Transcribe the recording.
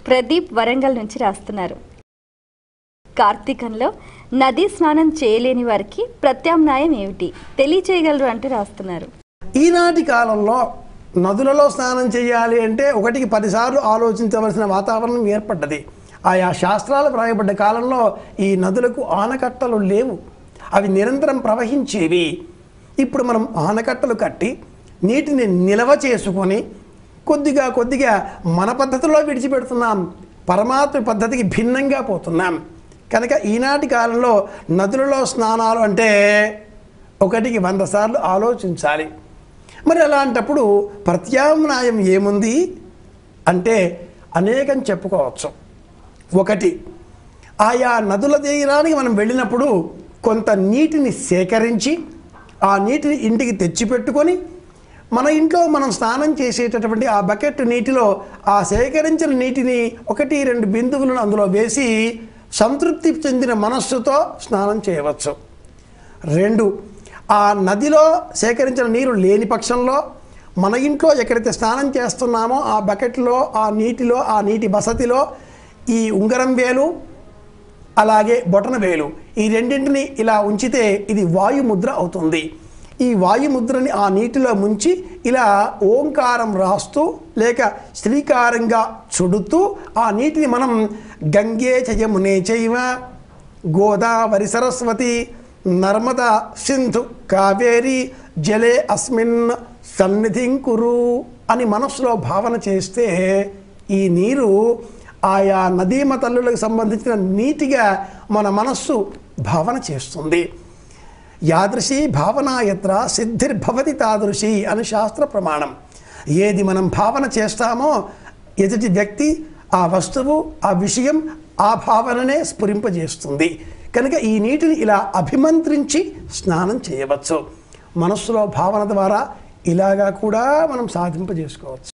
ప్రదీప్ వరంగల్ నుంచి రాస్తున్నారు కార్తీకంలో నదీ స్నానం చేయలేని వారికి ప్రత్యామ్నాయం ఏమిటి తెలియచేయగలరు అంటూ రాస్తున్నారు ఈనాటి కాలంలో నదులలో స్నానం చేయాలి అంటే ఒకటికి పదిసార్లు ఆలోచించవలసిన వాతావరణం ఏర్పడ్డది ఆయా శాస్త్రాలు వ్రాయబడ్డ కాలంలో ఈ నదులకు ఆనకట్టలు లేవు అవి నిరంతరం ప్రవహించేవి ఇప్పుడు మనం ఆనకట్టలు కట్టి నీటిని నిల్వ చేసుకొని కొద్దిగా కొద్దిగా మన పద్ధతిలో విడిచిపెడుతున్నాం పరమాత్మ పద్ధతికి భిన్నంగా పోతున్నాం కనుక ఈనాటి కాలంలో నదులలో స్నానాలు అంటే ఒకటికి వంద సార్లు ఆలోచించాలి మరి అలాంటప్పుడు ప్రత్యామ్నాయం ఏముంది అంటే అనేకం చెప్పుకోవచ్చు ఒకటి ఆయా నదుల తీరానికి మనం వెళ్ళినప్పుడు కొంత నీటిని సేకరించి ఆ నీటిని ఇంటికి తెచ్చిపెట్టుకొని మన ఇంట్లో మనం స్నానం చేసేటటువంటి ఆ బకెట్ నీటిలో ఆ సేకరించిన నీటిని ఒకటి రెండు బిందువులను అందులో వేసి సంతృప్తి చెందిన మనస్సుతో స్నానం చేయవచ్చు రెండు ఆ నదిలో సేకరించిన నీరు లేని పక్షంలో మన ఇంట్లో ఎక్కడైతే స్నానం చేస్తున్నామో ఆ బకెట్లో ఆ నీటిలో ఆ నీటి వసతిలో ఈ ఉంగరం వేలు అలాగే బొటన వేలు ఈ రెండింటిని ఇలా ఉంచితే ఇది వాయుముద్ర అవుతుంది ఈ వాయుముద్రని ఆ నీటిలో ముంచి ఇలా ఓంకారం రాస్తూ లేక శ్రీకారంగా చుడుతూ ఆ నీటిని మనం గంగే చయమునే చైవ గోదావరి సరస్వతి నర్మద సింధు కావేరి జలే అస్మిన్ సన్నిధిం కురు అని మనస్సులో భావన చేస్తే ఈ నీరు ఆయా నదీమ తల్లులకు సంబంధించిన నీటిగా మన మనస్సు భావన చేస్తుంది యాదృశీ భావనాయత్ర సిద్ధిర్భవతి తాదృశి అని శాస్త్ర ప్రమాణం ఏది మనం భావన చేస్తామో ఎదుటి వ్యక్తి ఆ వస్తువు ఆ విషయం ఆ భావననే స్ఫురింపజేస్తుంది కనుక ఈ నీటిని ఇలా అభిమంత్రించి స్నానం చేయవచ్చు మనస్సులో భావన ద్వారా ఇలాగా కూడా మనం సాధింపజేసుకోవచ్చు